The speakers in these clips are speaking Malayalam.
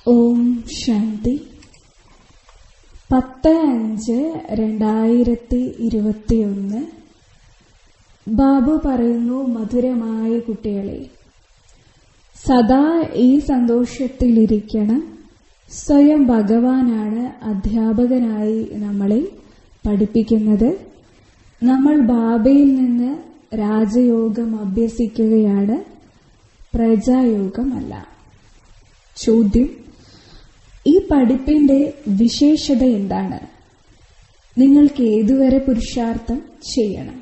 ഓം ശാന്തി പത്ത് അഞ്ച് രണ്ടായിരത്തി ഇരുപത്തിയൊന്ന് ബാബു പറയുന്നു മധുരമായ കുട്ടികളെ സദാ ഈ സന്തോഷത്തിലിരിക്കണം സ്വയം ഭഗവാനാണ് അധ്യാപകനായി നമ്മളെ പഠിപ്പിക്കുന്നത് നമ്മൾ ബാബയിൽ നിന്ന് രാജയോഗം അഭ്യസിക്കുകയാണ് പ്രജായോഗമല്ല ചോദ്യം ഈ പഠിപ്പിന്റെ വിശേഷത എന്താണ് നിങ്ങൾക്ക് ഏതുവരെ പുരുഷാർത്ഥം ചെയ്യണം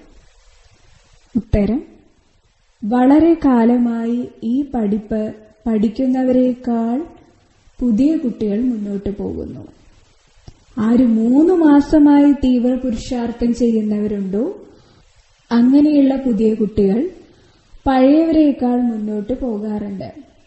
ഉത്തരം വളരെ കാലമായി ഈ പഠിപ്പ് പഠിക്കുന്നവരെക്കാൾ പുതിയ കുട്ടികൾ മുന്നോട്ട് പോകുന്നു ആര് മൂന്ന് മാസമായി തീവ്ര പുരുഷാർത്ഥം ചെയ്യുന്നവരുണ്ടോ അങ്ങനെയുള്ള പുതിയ കുട്ടികൾ പഴയവരെക്കാൾ മുന്നോട്ട് പോകാറുണ്ട്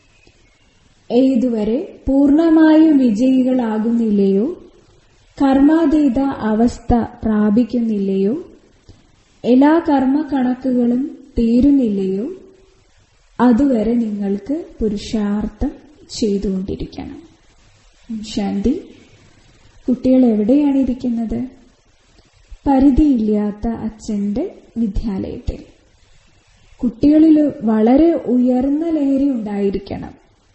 ഏതുവരെ പൂർണമായും വിജയികളാകുന്നില്ലയോ കർമാതീത അവസ്ഥ പ്രാപിക്കുന്നില്ലയോ എല്ലാ കർമ്മ കണക്കുകളും തീരുന്നില്ലയോ അതുവരെ നിങ്ങൾക്ക് പുരുഷാർത്ഥം ചെയ്തുകൊണ്ടിരിക്കണം ശാന്തി കുട്ടികൾ എവിടെയാണ് ഇരിക്കുന്നത് പരിധിയില്ലാത്ത അച്ഛന്റെ വിദ്യാലയത്തിൽ കുട്ടികളിൽ വളരെ ഉയർന്ന ലഹരി ഉണ്ടായിരിക്കണം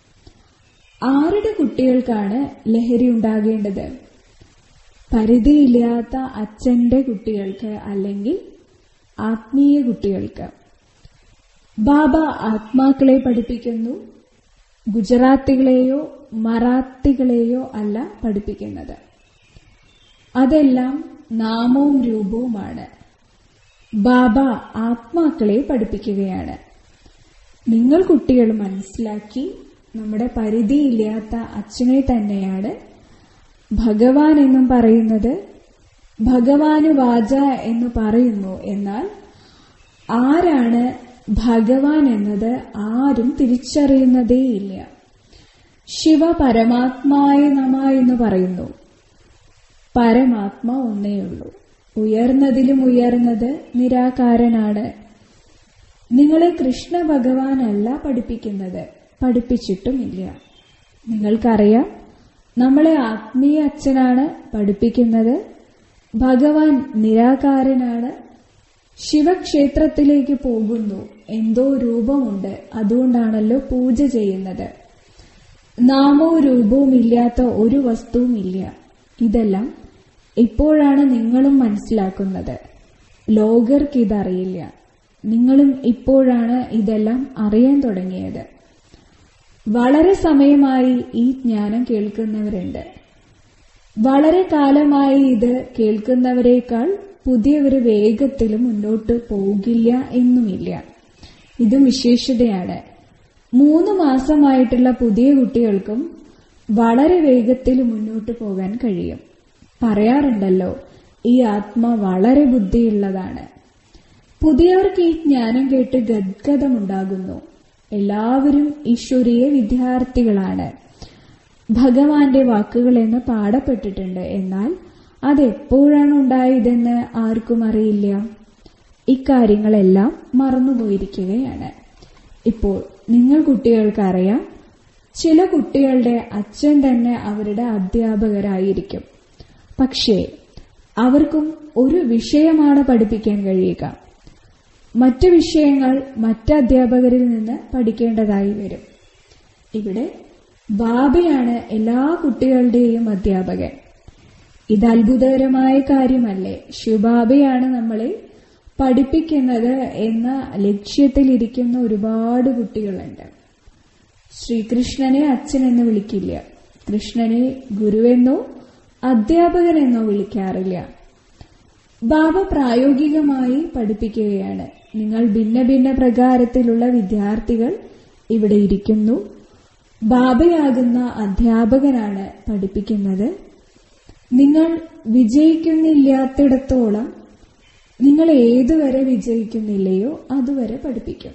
ആരുടെ കുട്ടികൾക്കാണ് ലഹരി ഉണ്ടാകേണ്ടത് പരിധിയില്ലാത്ത അച്ഛന്റെ കുട്ടികൾക്ക് അല്ലെങ്കിൽ ആത്മീയ കുട്ടികൾക്ക് ബാബ ആത്മാക്കളെ പഠിപ്പിക്കുന്നു ഗുജറാത്തികളെയോ മറാത്തികളെയോ അല്ല പഠിപ്പിക്കുന്നത് അതെല്ലാം നാമവും രൂപവുമാണ് ബാബ ആത്മാക്കളെ പഠിപ്പിക്കുകയാണ് നിങ്ങൾ കുട്ടികൾ മനസ്സിലാക്കി നമ്മുടെ പരിധിയില്ലാത്ത അച്ഛനെ തന്നെയാണ് ഭഗവാൻ എന്നും പറയുന്നത് ഭഗവാന് വാച എന്ന് പറയുന്നു എന്നാൽ ആരാണ് ഭഗവാൻ എന്നത് ആരും തിരിച്ചറിയുന്നതേയില്ല ശിവ പരമാത്മായ നമ എന്ന് പറയുന്നു പരമാത്മ ഒന്നേയുള്ളൂ ഉയർന്നതിലും ഉയർന്നത് നിരാകാരനാണ് നിങ്ങളെ കൃഷ്ണ ഭഗവാനല്ല പഠിപ്പിക്കുന്നത് പഠിപ്പിച്ചിട്ടുമില്ല നിങ്ങൾക്കറിയാം നമ്മളെ ആത്മീയ അച്ഛനാണ് പഠിപ്പിക്കുന്നത് ഭഗവാൻ നിരാകാരനാണ് ശിവക്ഷേത്രത്തിലേക്ക് പോകുന്നു എന്തോ രൂപമുണ്ട് അതുകൊണ്ടാണല്ലോ പൂജ ചെയ്യുന്നത് നാമവും രൂപവും ഇല്ലാത്ത ഒരു വസ്തുവും ഇല്ല ഇതെല്ലാം ഇപ്പോഴാണ് നിങ്ങളും മനസ്സിലാക്കുന്നത് ലോകർക്ക് ഇതറിയില്ല നിങ്ങളും ഇപ്പോഴാണ് ഇതെല്ലാം അറിയാൻ തുടങ്ങിയത് വളരെ സമയമായി ഈ ജ്ഞാനം കേൾക്കുന്നവരുണ്ട് വളരെ കാലമായി ഇത് കേൾക്കുന്നവരെക്കാൾ പുതിയവര് വേഗത്തിൽ മുന്നോട്ട് പോകില്ല എന്നുമില്ല ഇതും വിശേഷതയാണ് മൂന്ന് മാസമായിട്ടുള്ള പുതിയ കുട്ടികൾക്കും വളരെ വേഗത്തിൽ മുന്നോട്ട് പോകാൻ കഴിയും പറയാറുണ്ടല്ലോ ഈ ആത്മ വളരെ ബുദ്ധിയുള്ളതാണ് പുതിയവർക്ക് ഈ ജ്ഞാനം കേട്ട് ഗദ്ഗതമുണ്ടാകുന്നു എല്ലാവരും ഈശ്വരീയ വിദ്യാർത്ഥികളാണ് ഭഗവാന്റെ വാക്കുകൾ എന്ന് പാടപ്പെട്ടിട്ടുണ്ട് എന്നാൽ അതെപ്പോഴാണ് ഉണ്ടായതെന്ന് ആർക്കും അറിയില്ല ഇക്കാര്യങ്ങളെല്ലാം മറന്നുപോയിരിക്കുകയാണ് ഇപ്പോൾ നിങ്ങൾ കുട്ടികൾക്കറിയാം ചില കുട്ടികളുടെ അച്ഛൻ തന്നെ അവരുടെ അധ്യാപകരായിരിക്കും പക്ഷേ അവർക്കും ഒരു വിഷയമാണ് പഠിപ്പിക്കാൻ കഴിയുക മറ്റു വിഷയങ്ങൾ മറ്റ് അധ്യാപകരിൽ നിന്ന് പഠിക്കേണ്ടതായി വരും ഇവിടെ ബാബയാണ് എല്ലാ കുട്ടികളുടെയും അധ്യാപകൻ ഇത് അത്ഭുതകരമായ കാര്യമല്ലേ ശിവബാബയാണ് നമ്മളെ പഠിപ്പിക്കുന്നത് എന്ന ലക്ഷ്യത്തിലിരിക്കുന്ന ഒരുപാട് കുട്ടികളുണ്ട് ശ്രീകൃഷ്ണനെ അച്ഛനെന്ന് വിളിക്കില്ല കൃഷ്ണനെ ഗുരുവെന്നോ അധ്യാപകനെന്നോ വിളിക്കാറില്ല ബാബ പ്രായോഗികമായി പഠിപ്പിക്കുകയാണ് നിങ്ങൾ ഭിന്ന ഭിന്ന പ്രകാരത്തിലുള്ള വിദ്യാർത്ഥികൾ ഇവിടെ ഇരിക്കുന്നു ബാബയാകുന്ന അധ്യാപകനാണ് പഠിപ്പിക്കുന്നത് നിങ്ങൾ വിജയിക്കുന്നില്ലാത്തിടത്തോളം നിങ്ങൾ ഏതുവരെ വിജയിക്കുന്നില്ലയോ അതുവരെ പഠിപ്പിക്കും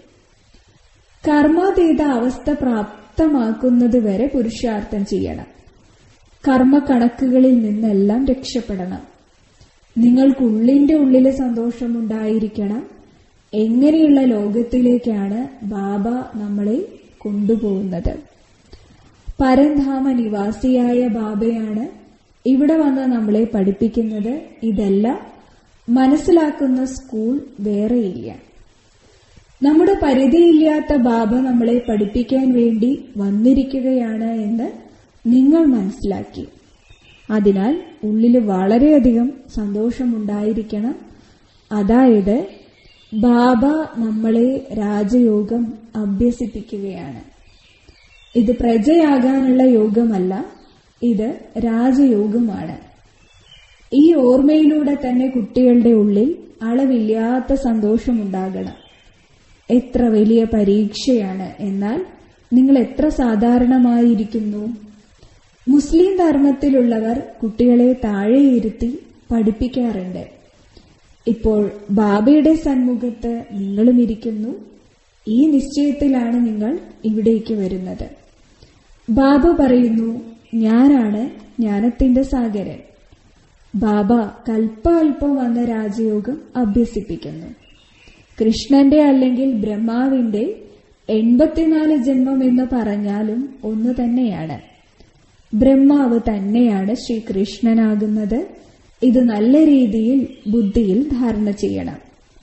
കർമാതീത അവസ്ഥ പ്രാപ്തമാക്കുന്നത് വരെ പുരുഷാർത്ഥം ചെയ്യണം കർമ്മ കണക്കുകളിൽ നിന്നെല്ലാം രക്ഷപ്പെടണം നിങ്ങൾക്കുള്ളിന്റെ ഉള്ളിലെ സന്തോഷമുണ്ടായിരിക്കണം എങ്ങനെയുള്ള ലോകത്തിലേക്കാണ് ബാബ നമ്മളെ കൊണ്ടുപോകുന്നത് പരംധാമ നിവാസിയായ ബാബയാണ് ഇവിടെ വന്ന് നമ്മളെ പഠിപ്പിക്കുന്നത് ഇതെല്ലാം മനസ്സിലാക്കുന്ന സ്കൂൾ വേറെയില്ല നമ്മുടെ പരിധിയില്ലാത്ത ബാബ നമ്മളെ പഠിപ്പിക്കാൻ വേണ്ടി വന്നിരിക്കുകയാണ് എന്ന് നിങ്ങൾ മനസ്സിലാക്കി അതിനാൽ ഉള്ളിൽ വളരെയധികം സന്തോഷമുണ്ടായിരിക്കണം അതായത് ബാബ നമ്മളെ രാജയോഗം അഭ്യസിപ്പിക്കുകയാണ് ഇത് പ്രജയാകാനുള്ള യോഗമല്ല ഇത് രാജയോഗമാണ് ഈ ഓർമ്മയിലൂടെ തന്നെ കുട്ടികളുടെ ഉള്ളിൽ അളവില്ലാത്ത സന്തോഷമുണ്ടാകണം എത്ര വലിയ പരീക്ഷയാണ് എന്നാൽ നിങ്ങൾ എത്ര സാധാരണമായിരിക്കുന്നു മുസ്ലിം ധർമ്മത്തിലുള്ളവർ കുട്ടികളെ താഴെയിരുത്തി പഠിപ്പിക്കാറുണ്ട് ഇപ്പോൾ ബാബയുടെ സന്മുഖത്ത് നിങ്ങളും ഇരിക്കുന്നു ഈ നിശ്ചയത്തിലാണ് നിങ്ങൾ ഇവിടേക്ക് വരുന്നത് ബാബ പറയുന്നു ഞാനാണ് ജ്ഞാനത്തിന്റെ സാഗരൻ ബാബ കൽപ്പകൽപ്പം വന്ന രാജയോഗം അഭ്യസിപ്പിക്കുന്നു കൃഷ്ണന്റെ അല്ലെങ്കിൽ ബ്രഹ്മാവിന്റെ എൺപത്തിനാല് ജന്മം എന്ന് പറഞ്ഞാലും ഒന്ന് തന്നെയാണ് ബ്രഹ്മാവ് തന്നെയാണ് ശ്രീകൃഷ്ണനാകുന്നത് ഇത് നല്ല രീതിയിൽ ബുദ്ധിയിൽ ധാരണ ചെയ്യണം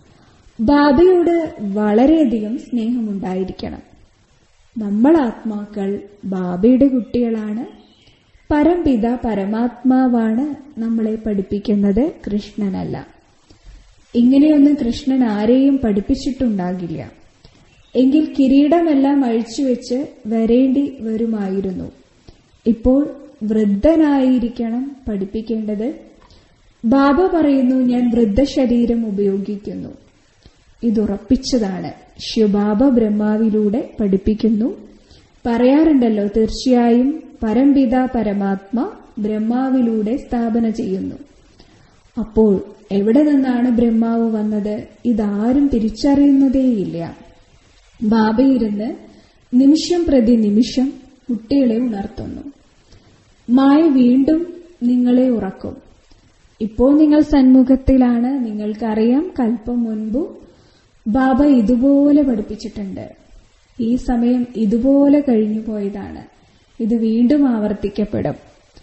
ബാബയോട് വളരെയധികം സ്നേഹമുണ്ടായിരിക്കണം നമ്മൾ ആത്മാക്കൾ ബാബയുടെ കുട്ടികളാണ് പരംപിത പരമാത്മാവാണ് നമ്മളെ പഠിപ്പിക്കുന്നത് കൃഷ്ണനല്ല ഇങ്ങനെയൊന്നും കൃഷ്ണൻ ആരെയും പഠിപ്പിച്ചിട്ടുണ്ടാകില്ല എങ്കിൽ കിരീടമെല്ലാം അഴിച്ചുവെച്ച് വരേണ്ടി വരുമായിരുന്നു ഇപ്പോൾ വൃദ്ധനായിരിക്കണം പഠിപ്പിക്കേണ്ടത് ബാബ പറയുന്നു ഞാൻ വൃദ്ധശരീരം ഉപയോഗിക്കുന്നു ഇതുറപ്പിച്ചതാണ് ശിവബാബ ബ്രഹ്മാവിലൂടെ പഠിപ്പിക്കുന്നു പറയാറുണ്ടല്ലോ തീർച്ചയായും പരംപിത പരമാത്മ ബ്രഹ്മാവിലൂടെ സ്ഥാപന ചെയ്യുന്നു അപ്പോൾ എവിടെ നിന്നാണ് ബ്രഹ്മാവ് വന്നത് ഇതാരും തിരിച്ചറിയുന്നതേയില്ല ബാബയിരുന്ന് നിമിഷം പ്രതി നിമിഷം കുട്ടികളെ ഉണർത്തുന്നു മായ വീണ്ടും നിങ്ങളെ ഉറക്കും ഇപ്പോൾ നിങ്ങൾ സന്മുഖത്തിലാണ് നിങ്ങൾക്കറിയാം കൽപ്പം മുൻപും ബാബ ഇതുപോലെ പഠിപ്പിച്ചിട്ടുണ്ട് ഈ സമയം ഇതുപോലെ കഴിഞ്ഞു പോയതാണ് ഇത് വീണ്ടും ആവർത്തിക്കപ്പെടും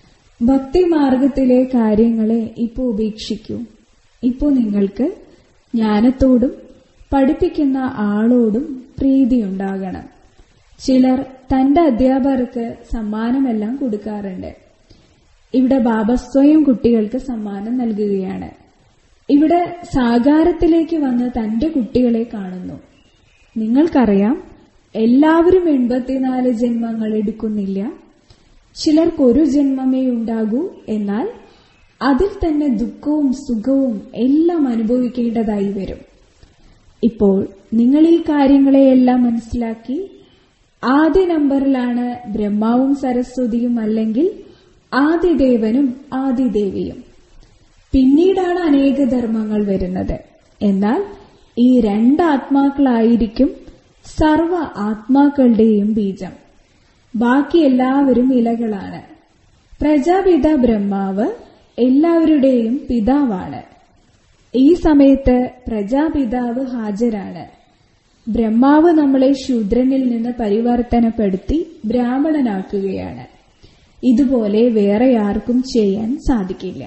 ഭക്തിമാർഗത്തിലെ കാര്യങ്ങളെ ഇപ്പോൾ ഉപേക്ഷിക്കൂ ഇപ്പോൾ നിങ്ങൾക്ക് ജ്ഞാനത്തോടും പഠിപ്പിക്കുന്ന ആളോടും പ്രീതിയുണ്ടാകണം ചിലർ തന്റെ അധ്യാപകർക്ക് സമ്മാനമെല്ലാം കൊടുക്കാറുണ്ട് ഇവിടെ ബാബ സ്വയം കുട്ടികൾക്ക് സമ്മാനം നൽകുകയാണ് ഇവിടെ സാകാരത്തിലേക്ക് വന്ന് തന്റെ കുട്ടികളെ കാണുന്നു നിങ്ങൾക്കറിയാം എല്ലാവരും എൺപത്തിനാല് ജന്മങ്ങൾ എടുക്കുന്നില്ല ചിലർക്ക് ഒരു ജന്മമേ ഉണ്ടാകൂ എന്നാൽ അതിൽ തന്നെ ദുഃഖവും സുഖവും എല്ലാം അനുഭവിക്കേണ്ടതായി വരും ഇപ്പോൾ നിങ്ങൾ ഈ കാര്യങ്ങളെയെല്ലാം മനസ്സിലാക്കി ആദ്യ നമ്പറിലാണ് ബ്രഹ്മാവും സരസ്വതിയും അല്ലെങ്കിൽ ആദിദേവനും ആദിദേവിയും പിന്നീടാണ് അനേക ധർമ്മങ്ങൾ വരുന്നത് എന്നാൽ ഈ രണ്ട് ആത്മാക്കളായിരിക്കും സർവ ആത്മാക്കളുടെയും ബീജം ബാക്കി എല്ലാവരും ഇലകളാണ് പ്രജാപിത ബ്രഹ്മാവ് എല്ലാവരുടെയും പിതാവാണ് ഈ സമയത്ത് പ്രജാപിതാവ് ഹാജരാണ് ബ്രഹ്മാവ് നമ്മളെ ശൂദ്രനിൽ നിന്ന് പരിവർത്തനപ്പെടുത്തി ബ്രാഹ്മണനാക്കുകയാണ് ഇതുപോലെ വേറെ ആർക്കും ചെയ്യാൻ സാധിക്കില്ല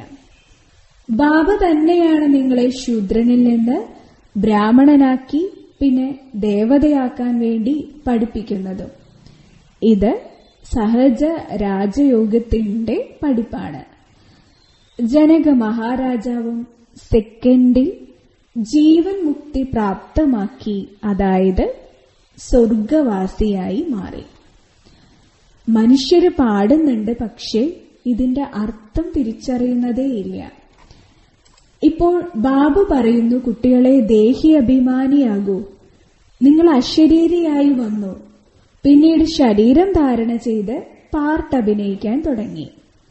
ബാബ തന്നെയാണ് നിങ്ങളെ ശൂദ്രനിൽ നിന്ന് ബ്രാഹ്മണനാക്കി പിന്നെ ദേവതയാക്കാൻ വേണ്ടി പഠിപ്പിക്കുന്നതും ഇത് സഹജ രാജയോഗത്തിന്റെ പഠിപ്പാണ് ജനക മഹാരാജാവും സെക്കൻഡിൽ ജീവൻ മുക്തി പ്രാപ്തമാക്കി അതായത് സ്വർഗവാസിയായി മാറി മനുഷ്യര് പാടുന്നുണ്ട് പക്ഷേ ഇതിന്റെ അർത്ഥം തിരിച്ചറിയുന്നതേയില്ല ഇപ്പോൾ ബാബു പറയുന്നു കുട്ടികളെ ദേഹി അഭിമാനിയാകൂ നിങ്ങൾ അശരീരിയായി വന്നു പിന്നീട് ശരീരം ധാരണ ചെയ്ത് പാർട്ട് അഭിനയിക്കാൻ തുടങ്ങി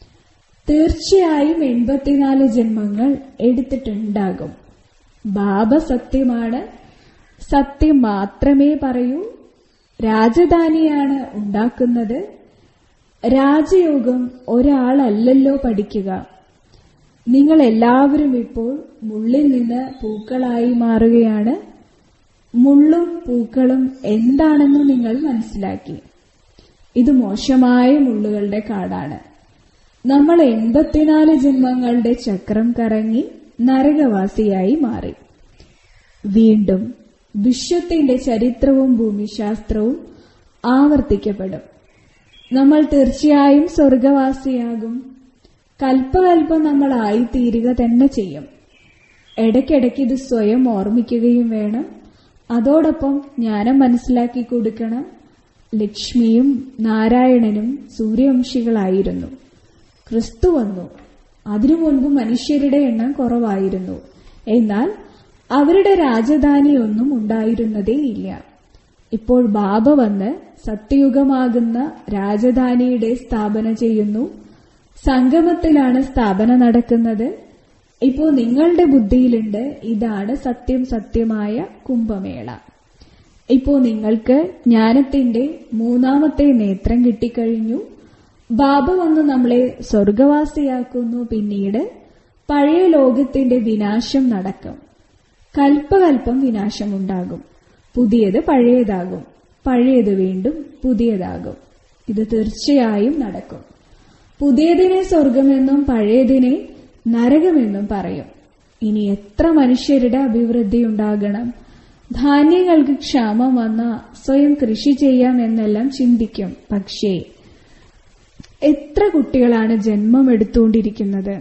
തീർച്ചയായും എൺപത്തിനാല് ജന്മങ്ങൾ എടുത്തിട്ടുണ്ടാകും ബാബ സത്യമാണ് സത്യം മാത്രമേ പറയൂ രാജധാനിയാണ് ഉണ്ടാക്കുന്നത് രാജയോഗം ഒരാളല്ലല്ലോ പഠിക്കുക നിങ്ങൾ എല്ലാവരും ഇപ്പോൾ മുള്ളിൽ നിന്ന് പൂക്കളായി മാറുകയാണ് മുള്ളും പൂക്കളും എന്താണെന്ന് നിങ്ങൾ മനസ്സിലാക്കി ഇത് മോശമായ മുള്ളുകളുടെ കാടാണ് നമ്മൾ എൺപത്തിനാല് ജന്മങ്ങളുടെ ചക്രം കറങ്ങി നരകവാസിയായി മാറി വീണ്ടും വിശ്വത്തിന്റെ ചരിത്രവും ഭൂമിശാസ്ത്രവും ആവർത്തിക്കപ്പെടും നമ്മൾ തീർച്ചയായും സ്വർഗവാസിയാകും കൽപ്പകൽപ്പം നമ്മൾ ആയിത്തീരുക തന്നെ ചെയ്യും ഇടയ്ക്കിടയ്ക്ക് ഇത് സ്വയം ഓർമ്മിക്കുകയും വേണം അതോടൊപ്പം ജ്ഞാനം മനസ്സിലാക്കി കൊടുക്കണം ലക്ഷ്മിയും നാരായണനും സൂര്യവംശികളായിരുന്നു ക്രിസ്തു വന്നു അതിനു മുൻപ് മനുഷ്യരുടെ എണ്ണം കുറവായിരുന്നു എന്നാൽ അവരുടെ രാജധാനി ഒന്നും ഉണ്ടായിരുന്നതേയില്ല ഇപ്പോൾ ബാബ വന്ന് സത്യയുഗമാകുന്ന രാജധാനിയുടെ സ്ഥാപന ചെയ്യുന്നു സംഗമത്തിലാണ് സ്ഥാപന നടക്കുന്നത് ഇപ്പോ നിങ്ങളുടെ ബുദ്ധിയിലുണ്ട് ഇതാണ് സത്യം സത്യമായ കുംഭമേള ഇപ്പോ നിങ്ങൾക്ക് ജ്ഞാനത്തിന്റെ മൂന്നാമത്തെ നേത്രം കിട്ടിക്കഴിഞ്ഞു ബാബ വന്ന് നമ്മളെ സ്വർഗവാസിയാക്കുന്നു പിന്നീട് പഴയ ലോകത്തിന്റെ വിനാശം നടക്കും കൽപ്പകൽപ്പം വിനാശമുണ്ടാകും പുതിയത് പഴയതാകും പഴയത് വീണ്ടും പുതിയതാകും ഇത് തീർച്ചയായും നടക്കും പുതിയതിനെ സ്വർഗമെന്നും പഴയതിനെ നരകമെന്നും പറയും ഇനി എത്ര മനുഷ്യരുടെ അഭിവൃദ്ധി ഉണ്ടാകണം ധാന്യങ്ങൾക്ക് ക്ഷാമം വന്ന സ്വയം കൃഷി ചെയ്യാം എന്നെല്ലാം ചിന്തിക്കും പക്ഷേ എത്ര കുട്ടികളാണ് ജന്മം എടുത്തുകൊണ്ടിരിക്കുന്നത്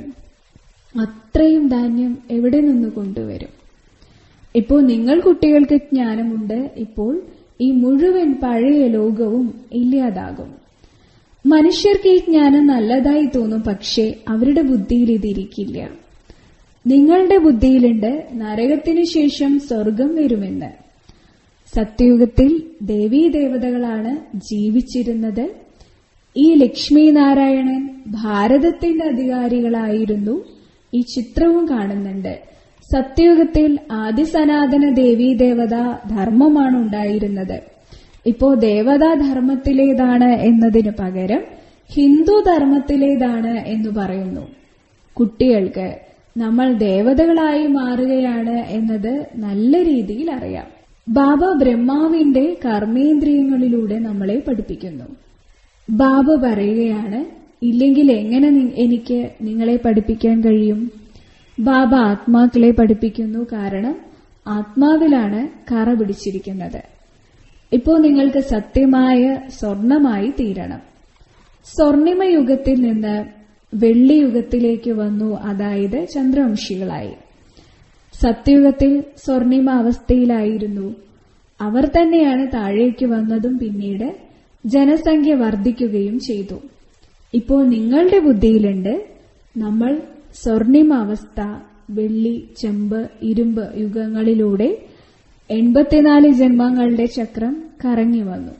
അത്രയും ധാന്യം എവിടെ നിന്ന് കൊണ്ടുവരും ഇപ്പോൾ നിങ്ങൾ കുട്ടികൾക്ക് ജ്ഞാനമുണ്ട് ഇപ്പോൾ ഈ മുഴുവൻ പഴയ ലോകവും ഇല്ലാതാകും മനുഷ്യർക്ക് ഈ ജ്ഞാനം നല്ലതായി തോന്നും പക്ഷേ അവരുടെ ബുദ്ധിയിൽ ഇതിരിക്കില്ല നിങ്ങളുടെ ബുദ്ധിയിലുണ്ട് നരകത്തിനു ശേഷം സ്വർഗം വരുമെന്ന് സത്യയുഗത്തിൽ ദേവീദേവതകളാണ് ജീവിച്ചിരുന്നത് ഈ ലക്ഷ്മി നാരായണൻ ഭാരതത്തിന്റെ അധികാരികളായിരുന്നു ഈ ചിത്രവും കാണുന്നുണ്ട് സത്യയുഗത്തിൽ ആദിസനാതന ദേവീദേവത ധർമ്മമാണ് ഉണ്ടായിരുന്നത് ഇപ്പോ ദേവതാ ധർമ്മത്തിലേതാണ് എന്നതിനു പകരം ഹിന്ദു ധർമ്മത്തിലേതാണ് എന്ന് പറയുന്നു കുട്ടികൾക്ക് നമ്മൾ ദേവതകളായി മാറുകയാണ് എന്നത് നല്ല രീതിയിൽ അറിയാം ബാബ ബ്രഹ്മാവിന്റെ കർമ്മേന്ദ്രിയങ്ങളിലൂടെ നമ്മളെ പഠിപ്പിക്കുന്നു ബാബ പറയുകയാണ് ഇല്ലെങ്കിൽ എങ്ങനെ നി- എനിക്ക് നിങ്ങളെ പഠിപ്പിക്കാൻ കഴിയും ബാബ ആത്മാക്കളെ പഠിപ്പിക്കുന്നു കാരണം ആത്മാവിലാണ് കറ പിടിച്ചിരിക്കുന്നത് ഇപ്പോ നിങ്ങൾക്ക് സത്യമായ സ്വർണമായി തീരണം സ്വർണിമ യുഗത്തിൽ നിന്ന് വെള്ളി യുഗത്തിലേക്ക് വന്നു അതായത് ചന്ദ്രവംശികളായി സത്യയുഗത്തിൽ സ്വർണിമ അവസ്ഥയിലായിരുന്നു അവർ തന്നെയാണ് താഴേക്ക് വന്നതും പിന്നീട് ജനസംഖ്യ വർദ്ധിക്കുകയും ചെയ്തു ഇപ്പോൾ നിങ്ങളുടെ ബുദ്ധിയിലുണ്ട് നമ്മൾ സ്വർണിമ അവസ്ഥ വെള്ളി ചെമ്പ് ഇരുമ്പ് യുഗങ്ങളിലൂടെ എൺപത്തിനാല് ജന്മങ്ങളുടെ ചക്രം കറങ്ങി വന്നു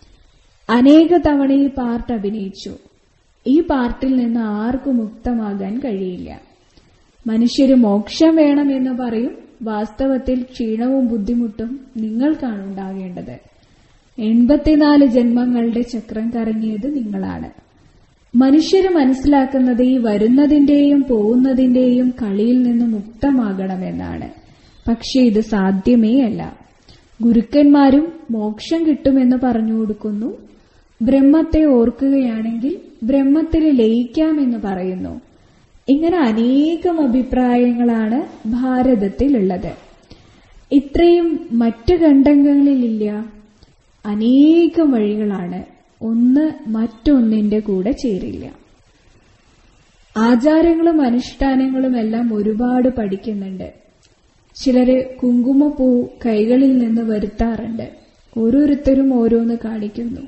അനേക തവണ ഈ പാർട്ട് അഭിനയിച്ചു ഈ പാർട്ടിൽ നിന്ന് ആർക്കും മുക്തമാകാൻ കഴിയില്ല മനുഷ്യര് മോക്ഷം വേണമെന്ന് പറയും വാസ്തവത്തിൽ ക്ഷീണവും ബുദ്ധിമുട്ടും നിങ്ങൾക്കാണ് ഉണ്ടാകേണ്ടത് എൺപത്തിനാല് ജന്മങ്ങളുടെ ചക്രം കറങ്ങിയത് നിങ്ങളാണ് മനുഷ്യര് മനസ്സിലാക്കുന്നത് ഈ വരുന്നതിന്റെയും പോകുന്നതിന്റെയും കളിയിൽ നിന്ന് മുക്തമാകണമെന്നാണ് പക്ഷെ ഇത് സാധ്യമേ അല്ല ഗുരുക്കന്മാരും മോക്ഷം കിട്ടുമെന്ന് പറഞ്ഞു കൊടുക്കുന്നു ബ്രഹ്മത്തെ ഓർക്കുകയാണെങ്കിൽ ബ്രഹ്മത്തിൽ ലയിക്കാമെന്ന് പറയുന്നു ഇങ്ങനെ അനേകം അഭിപ്രായങ്ങളാണ് ഭാരതത്തിലുള്ളത് ഇത്രയും മറ്റു ഖണ്ഡങ്ങളിലില്ല അനേകം വഴികളാണ് ഒന്ന് മറ്റൊന്നിന്റെ കൂടെ ചേരില്ല ആചാരങ്ങളും അനുഷ്ഠാനങ്ങളും എല്ലാം ഒരുപാട് പഠിക്കുന്നുണ്ട് ചിലര് കുങ്കുമപ്പൂ കൈകളിൽ നിന്ന് വരുത്താറുണ്ട് ഓരോരുത്തരും ഓരോന്ന് കാണിക്കുന്നു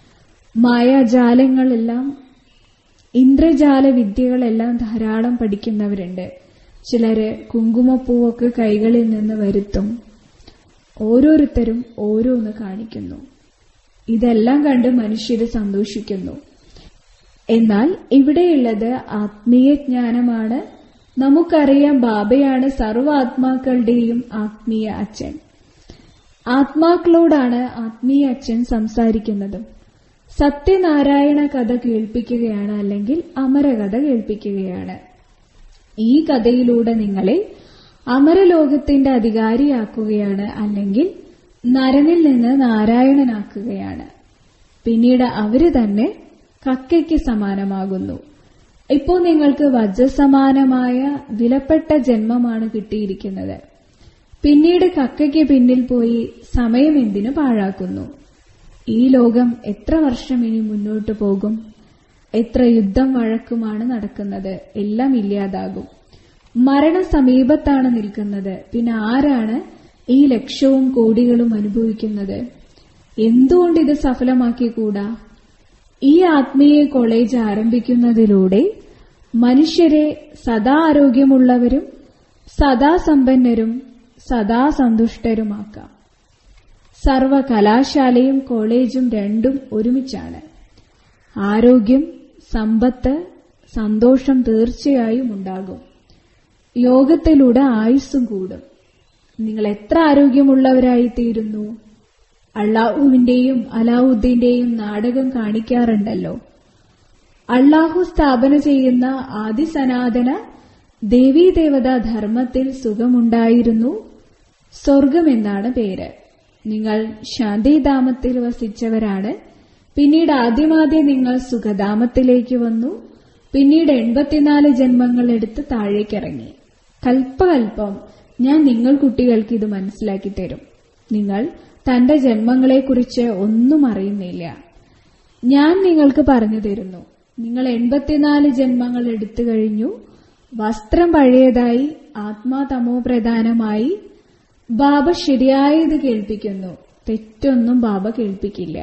മായാജാലങ്ങളെല്ലാം ഇന്ദ്രജാല വിദ്യകളെല്ലാം ധാരാളം പഠിക്കുന്നവരുണ്ട് ചിലര് കുങ്കുമപ്പൂവൊക്കെ കൈകളിൽ നിന്ന് വരുത്തും ഓരോരുത്തരും ഓരോന്ന് കാണിക്കുന്നു ഇതെല്ലാം കണ്ട് മനുഷ്യര് സന്തോഷിക്കുന്നു എന്നാൽ ഇവിടെയുള്ളത് ആത്മീയ ജ്ഞാനമാണ് നമുക്കറിയാം ബാബയാണ് സർവ്വ ആത്മാക്കളുടെയും ആത്മീയ അച്ഛൻ ആത്മാക്കളോടാണ് ആത്മീയ അച്ഛൻ സംസാരിക്കുന്നതും സത്യനാരായണ കഥ കേൾപ്പിക്കുകയാണ് അല്ലെങ്കിൽ അമരകഥ കേൾപ്പിക്കുകയാണ് ഈ കഥയിലൂടെ നിങ്ങളെ അമരലോകത്തിന്റെ അധികാരിയാക്കുകയാണ് അല്ലെങ്കിൽ നരനിൽ നിന്ന് നാരായണനാക്കുകയാണ് പിന്നീട് അവര് തന്നെ കക്കയ്ക്ക് സമാനമാകുന്നു ഇപ്പോൾ നിങ്ങൾക്ക് വജ്രസമാനമായ വിലപ്പെട്ട ജന്മമാണ് കിട്ടിയിരിക്കുന്നത് പിന്നീട് കക്കയ്ക്ക് പിന്നിൽ പോയി സമയം എന്തിനു പാഴാക്കുന്നു ഈ ലോകം എത്ര വർഷം ഇനി മുന്നോട്ടു പോകും എത്ര യുദ്ധം വഴക്കുമാണ് നടക്കുന്നത് എല്ലാം ഇല്ലാതാകും മരണം സമീപത്താണ് നിൽക്കുന്നത് പിന്നെ ആരാണ് ഈ ലക്ഷവും കോടികളും അനുഭവിക്കുന്നത് എന്തുകൊണ്ട് ഇത് സഫലമാക്കിക്കൂടാ ഈ ആത്മീയ കോളേജ് ആരംഭിക്കുന്നതിലൂടെ മനുഷ്യരെ സദാ ആരോഗ്യമുള്ളവരും സദാ സമ്പന്നരും സദാ സന്തുഷ്ടരുമാക്കാം സർവകലാശാലയും കോളേജും രണ്ടും ഒരുമിച്ചാണ് ആരോഗ്യം സമ്പത്ത് സന്തോഷം തീർച്ചയായും ഉണ്ടാകും യോഗത്തിലൂടെ ആയുസ്സും കൂടും നിങ്ങൾ എത്ര ആരോഗ്യമുള്ളവരായി തീരുന്നു അള്ളാഹുവിന്റെയും അലാവുദ്ദീന്റെയും നാടകം കാണിക്കാറുണ്ടല്ലോ അള്ളാഹു സ്ഥാപന ചെയ്യുന്ന ആദിസനാതന ദേവീദേവതാ ധർമ്മത്തിൽ സുഖമുണ്ടായിരുന്നു സ്വർഗമെന്നാണ് പേര് നിങ്ങൾ ശാന്തിധാമത്തിൽ വസിച്ചവരാണ് പിന്നീട് ആദ്യമാദ്യം നിങ്ങൾ സുഖധാമത്തിലേക്ക് വന്നു പിന്നീട് എൺപത്തിനാല് ജന്മങ്ങൾ എടുത്ത് താഴേക്കിറങ്ങി കൽപ്പകൽപ്പം ഞാൻ നിങ്ങൾ കുട്ടികൾക്ക് ഇത് മനസ്സിലാക്കി തരും നിങ്ങൾ തന്റെ ജന്മങ്ങളെക്കുറിച്ച് ഒന്നും അറിയുന്നില്ല ഞാൻ നിങ്ങൾക്ക് പറഞ്ഞു തരുന്നു നിങ്ങൾ എൺപത്തിനാല് ജന്മങ്ങൾ എടുത്തു കഴിഞ്ഞു വസ്ത്രം പഴയതായി ആത്മാ തമോ പ്രധാനമായി ബാബ ശരിയായത് കേൾപ്പിക്കുന്നു തെറ്റൊന്നും ബാബ കേൾപ്പിക്കില്ല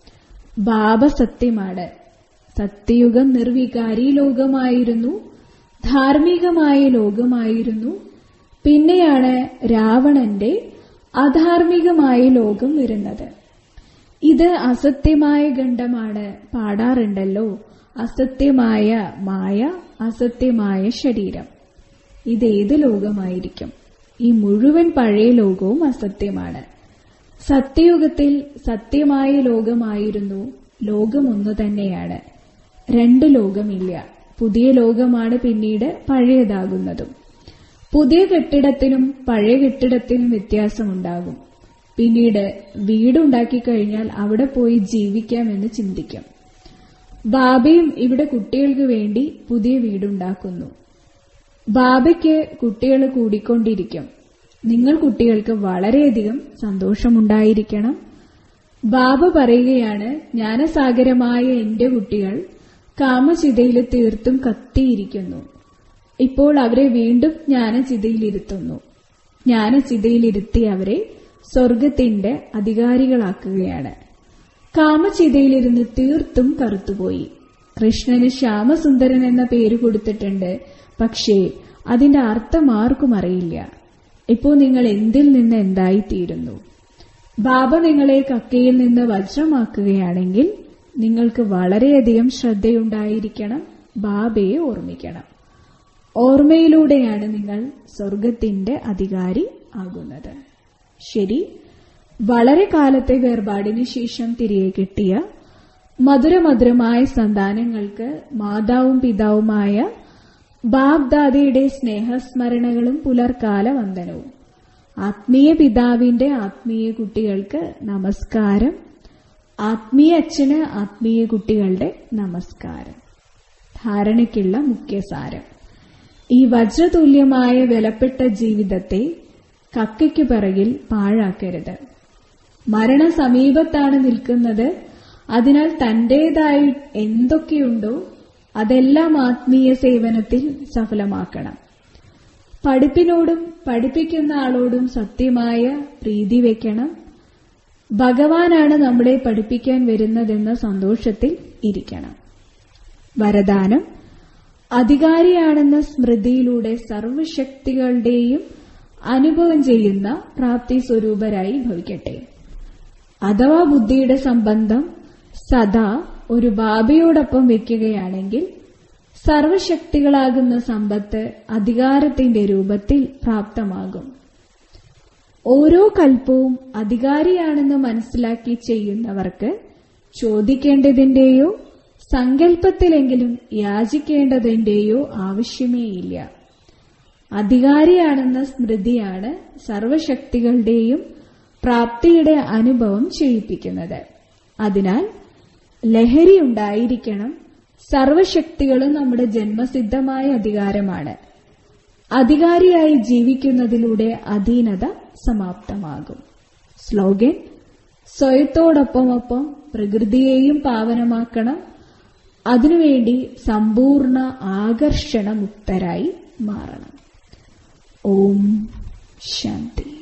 ബാബ സത്യമാണ് സത്യയുഗം നിർവികാരി ലോകമായിരുന്നു ധാർമ്മികമായ ലോകമായിരുന്നു പിന്നെയാണ് രാവണന്റെ അധാർമികമായ ലോകം വരുന്നത് ഇത് അസത്യമായ ഗണ്ഡമാണ് പാടാറുണ്ടല്ലോ അസത്യമായ മായ അസത്യമായ ശരീരം ഇതേത് ലോകമായിരിക്കും ഈ മുഴുവൻ പഴയ ലോകവും അസത്യമാണ് സത്യയുഗത്തിൽ സത്യമായ ലോകമായിരുന്നു ലോകം ഒന്നു തന്നെയാണ് രണ്ട് ലോകമില്ല പുതിയ ലോകമാണ് പിന്നീട് പഴയതാകുന്നതും പുതിയ കെട്ടിടത്തിനും പഴയ കെട്ടിടത്തിനും വ്യത്യാസമുണ്ടാകും പിന്നീട് വീടുണ്ടാക്കി കഴിഞ്ഞാൽ അവിടെ പോയി ജീവിക്കാമെന്ന് ചിന്തിക്കും ബാബയും ഇവിടെ കുട്ടികൾക്ക് വേണ്ടി പുതിയ വീടുണ്ടാക്കുന്നു ബാബയ്ക്ക് കുട്ടികൾ കൂടിക്കൊണ്ടിരിക്കും നിങ്ങൾ കുട്ടികൾക്ക് വളരെയധികം സന്തോഷമുണ്ടായിരിക്കണം ബാബ പറയുകയാണ് ജ്ഞാനസാഗരമായ എന്റെ കുട്ടികൾ കാമചിതയിൽ തീർത്തും കത്തിയിരിക്കുന്നു ഇപ്പോൾ അവരെ വീണ്ടും ജ്ഞാനചിതയിലിരുത്തുന്നു ജ്ഞാനചിതയിലിരുത്തി അവരെ സ്വർഗത്തിന്റെ അധികാരികളാക്കുകയാണ് കാമചിതയിലിരുന്ന് തീർത്തും കറുത്തുപോയി കൃഷ്ണന് ശ്യാമസുന്ദരൻ എന്ന പേര് കൊടുത്തിട്ടുണ്ട് പക്ഷേ അതിന്റെ അർത്ഥം ആർക്കും അറിയില്ല ഇപ്പോൾ നിങ്ങൾ എന്തിൽ നിന്ന് എന്തായിത്തീരുന്നു ബാബ നിങ്ങളെ കക്കയിൽ നിന്ന് വജ്രമാക്കുകയാണെങ്കിൽ നിങ്ങൾക്ക് വളരെയധികം ശ്രദ്ധയുണ്ടായിരിക്കണം ബാബയെ ഓർമ്മിക്കണം ഓർമ്മയിലൂടെയാണ് നിങ്ങൾ സ്വർഗത്തിന്റെ അധികാരി ആകുന്നത് ശരി വളരെ കാലത്തെ വേർപാടിന് ശേഷം തിരികെ കിട്ടിയ മധുരമധുരമായ സന്താനങ്ങൾക്ക് മാതാവും പിതാവുമായ ബാബ്ദാദയുടെ സ്നേഹസ്മരണകളും പുലർക്കാല വന്ദനവും ആത്മീയ പിതാവിന്റെ ആത്മീയ കുട്ടികൾക്ക് നമസ്കാരം ആത്മീയ അച്ഛന് ആത്മീയ കുട്ടികളുടെ നമസ്കാരം ധാരണയ്ക്കുള്ള മുഖ്യസാരം ഈ വജ്രതുല്യമായ വിലപ്പെട്ട ജീവിതത്തെ കക്കയ്ക്കു പിറകിൽ പാഴാക്കരുത് മരണ സമീപത്താണ് നിൽക്കുന്നത് അതിനാൽ തന്റേതായി എന്തൊക്കെയുണ്ടോ അതെല്ലാം ആത്മീയ സേവനത്തിൽ സഫലമാക്കണം പഠിപ്പിനോടും പഠിപ്പിക്കുന്ന ആളോടും സത്യമായ പ്രീതി വെക്കണം ഭഗവാനാണ് നമ്മളെ പഠിപ്പിക്കാൻ വരുന്നതെന്ന സന്തോഷത്തിൽ ഇരിക്കണം വരദാനം അധികാരിയാണെന്ന സ്മൃതിയിലൂടെ സർവശക്തികളുടെയും അനുഭവം ചെയ്യുന്ന പ്രാപ്തി സ്വരൂപരായി ഭവിക്കട്ടെ അഥവാ ബുദ്ധിയുടെ സംബന്ധം സദാ ഒരു ബാബയോടൊപ്പം വെക്കുകയാണെങ്കിൽ സർവശക്തികളാകുന്ന സമ്പത്ത് അധികാരത്തിന്റെ രൂപത്തിൽ പ്രാപ്തമാകും ഓരോ കൽപ്പവും അധികാരിയാണെന്ന് മനസ്സിലാക്കി ചെയ്യുന്നവർക്ക് ചോദിക്കേണ്ടതിന്റെയോ സങ്കല്പത്തിലെങ്കിലും യാചിക്കേണ്ടതിന്റെയോ ആവശ്യമേയില്ല അധികാരിയാണെന്ന സ്മൃതിയാണ് സർവശക്തികളുടെയും പ്രാപ്തിയുടെ അനുഭവം ചെയ്യിപ്പിക്കുന്നത് അതിനാൽ ലഹരി ഉണ്ടായിരിക്കണം സർവശക്തികളും നമ്മുടെ ജന്മസിദ്ധമായ അധികാരമാണ് അധികാരിയായി ജീവിക്കുന്നതിലൂടെ അധീനത സമാപ്തമാകും സ്ലോഗൻ സ്വയത്തോടൊപ്പമൊപ്പം പ്രകൃതിയെയും പാവനമാക്കണം അതിനുവേണ്ടി സമ്പൂർണ്ണ ആകർഷണമുക്തരായി മാറണം ഓം ശാന്തി